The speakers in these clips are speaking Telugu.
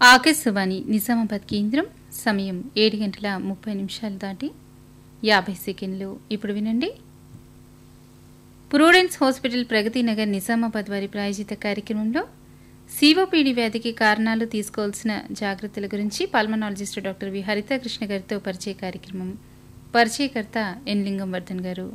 ఆకాశవాణి నిజామాబాద్ కేంద్రం సమయం ఏడు గంటల ముప్పై నిమిషాలు దాటి యాభై సెకండ్లు ఇప్పుడు వినండి ప్రూడెన్స్ హాస్పిటల్ ప్రగతి నగర్ నిజామాబాద్ వారి ప్రాయోజిత కార్యక్రమంలో సిఓపిడి వ్యాధికి కారణాలు తీసుకోవాల్సిన జాగ్రత్తల గురించి పల్మనాలజిస్ట్ డాక్టర్ వి హరిత కృష్ణ గారితో పరిచయ కార్యక్రమం పరిచయకర్త ఎన్ లింగం వర్ధన్ గారు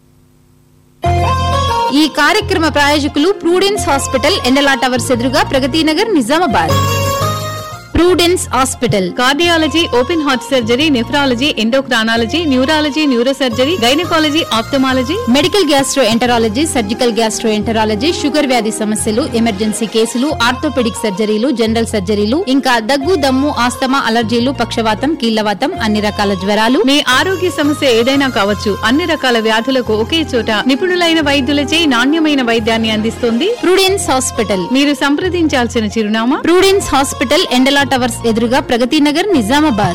ఈ కార్యక్రమ ప్రాయోజకులు ప్రూడెన్స్ హాస్పిటల్ ఎండలా టవర్స్ ఎదురుగా Pragathi Nagar Nizamabad Prudence hospital cardiology open heart surgery nephrology endocrinology neurology neurosurgery gynaecology ophthalmology medical gastro enterology surgical gastro enterology sugar వ్యాధి సమస్యలు ఎమర్జెన్సీ కేసులు ఆర్థోపెడిక్ సర్జరీలు జనరల్ సర్జరీలు ఇంకా దగ్గు దమ్ము ఆస్తమా అలర్జీలు పక్షవాతం కీళ్లవాతం అన్ని రకాల జ్వరాలు మీ ఆరోగ్య సమస్య ఏదైనా కావచ్చు అన్ని రకాల వ్యాధులకు ఒకే చోట నిపుణులైన వైద్యులచే నాణ్యమైన వైద్యాన్ని అందిస్తుంది ప్రూడెన్స్ హాస్పిటల్ మీరు సంప్రదించాల్సిన చిరునామా ప్రూడెన్స్ హాస్పిటల్ ఎండలా టవర్స్ ఎదురుగా ప్రగతి నగర్ నిజామాబాద్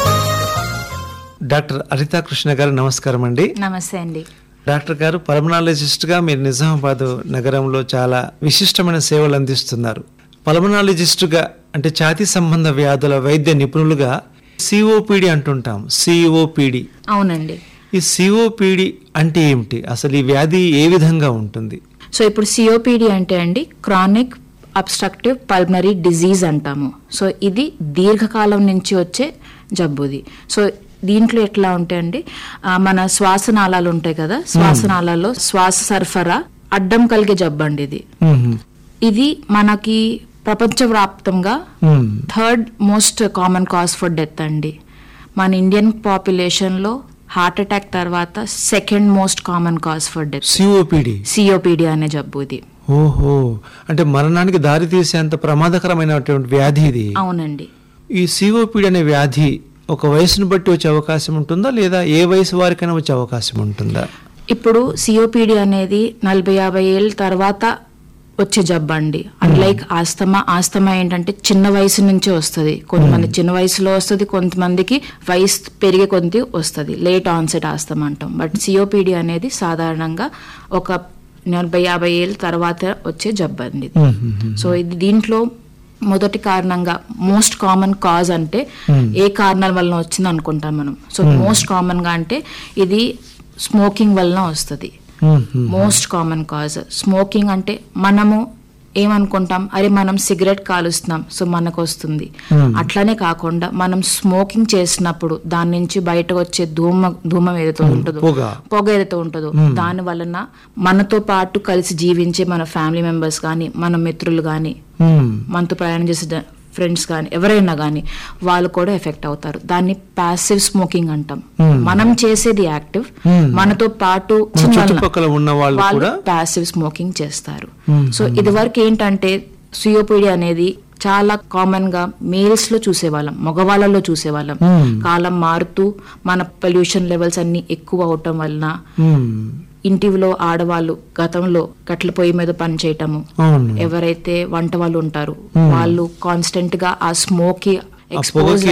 డాక్టర్ అరితా కృష్ణ గారు నమస్కారం అండి నమస్తే అండి డాక్టర్ గారు పల్మనాలజిస్ట్ గా మీరు నిజామాబాద్ నగరంలో చాలా విశిష్టమైన సేవలు అందిస్తున్నారు పల్మనాలజిస్ట్ గా అంటే ఛాతీ సంబంధ వ్యాధుల వైద్య నిపుణులుగా సిఓపిడి అంటుంటాం సిఓపిడి అవునండి ఈ సిఓపిడి అంటే ఏమిటి అసలు ఈ వ్యాధి ఏ విధంగా ఉంటుంది సో ఇప్పుడు సిఓపిడి అంటే అండి క్రానిక్ అబ్స్ట్రక్టివ్ పల్మనరీ డిజీజ్ అంటాము సో ఇది దీర్ఘకాలం నుంచి వచ్చే జబ్బుది సో దీంట్లో ఎట్లా ఉంటాయండి ఆ, మన శ్వాసనాళాలు ఉంటాయి కదా శ్వాసనాళాల్లో శ్వాస సరఫరా అడ్డం కలిగే జబ్బు అండి ఇది మ్మ్. ఇది మనకి ప్రపంచవ్యాప్తంగా మ్మ్. Third most common cause for death అండి మన ఇండియన్ పాపులేషన్లో హార్ట్ అటాక్ తర్వాత second most common cause for death COPD COPD అనే జబ్బు ఇది ఓహో అంటే మరణానికి దారి తీసేంత ప్రమాదకరమైనటువంటి వ్యాధి ఇది అవునండి ఈ సిఓపిడి అనే వ్యాధి ఒక వయసును బట్టి వచ్చే అవకాశం ఉంటుందా లేదా ఏ వయసు వారికైనా వచ్చే అవకాశం ఉంటుందా ఇప్పుడు సిఓపిడి అనేది నలభై యాభై ఏళ్ళ తర్వాత వచ్చే జబ్బు అండి అన్లైక్ ఆస్తమా ఆస్తమా ఏంటంటే చిన్న వయసు నుంచే వస్తుంది కొంతమంది చిన్న వయసులో వస్తుంది కొంతమందికి వయసు పెరిగే కొద్ది వస్తుంది లేట్ ఆన్సెట్ ఆస్తమా అంటాం బట్ సిఓపిడి అనేది సాధారణంగా ఒక నలభై యాభై ఏళ్ళ తర్వాత వచ్చే జబ్బు అండి ఇది. సో ఇది దీంట్లో మొదటి కారణంగా మోస్ట్ కామన్ కాజ్ అంటే ఏ కారణాల వలన వచ్చింది అనుకుంటాం మనం సో మోస్ట్ కామన్ గా అంటే ఇది స్మోకింగ్ వలన వస్తుంది మోస్ట్ కామన్ కాజ్ స్మోకింగ్ అంటే మనము ఏమనుకుంటాం అరే మనం సిగరెట్ కాలుస్తున్నాం సో మనకు వస్తుంది అట్లానే కాకుండా మనం స్మోకింగ్ చేసినప్పుడు దాని నుంచి బయటకు వచ్చే ధూమ ధూమం ఏదైతే ఉంటుందో పొగ. పొగ ఏదైతే ఉంటుందో దాని వలన మనతో పాటు కలిసి జీవించే మన ఫ్యామిలీ మెంబర్స్ కానీ మన మిత్రులు కానీ మ్మ్. మనతో ప్రయాణం చేసే ఫ్రెండ్స్ కానీ ఎవరైనా కానీ వాళ్ళు కూడా ఎఫెక్ట్ అవుతారు దాన్ని ప్యాసివ్ స్మోకింగ్ అంటాం మనం చేసేది యాక్టివ్ మనతో పాటు మన చుట్టుపక్కల ఉన్న వాళ్ళు కూడా ప్యాసివ్ స్మోకింగ్ చేస్తారు సో ఇది వరకు ఏంటంటే సిఓపిడి అనేది చాలా కామన్ గా మేల్స్ లో చూసేవాళ్ళం మగవాళ్ళలో చూసేవాళ్ళం కాలం మారుతూ మన పొల్యూషన్ లెవెల్స్ అన్ని ఎక్కువ అవటం వలన మ్మ్. ఇంటిలో ఆడవాళ్ళు గతంలో కట్ల పొయ్యి మీద పని చేయటము అవును ఎవరైతే వంట వాళ్ళు ఉంటారు వాళ్ళు కాన్స్టెంట్ గా ఆ స్మోక్ పొగకి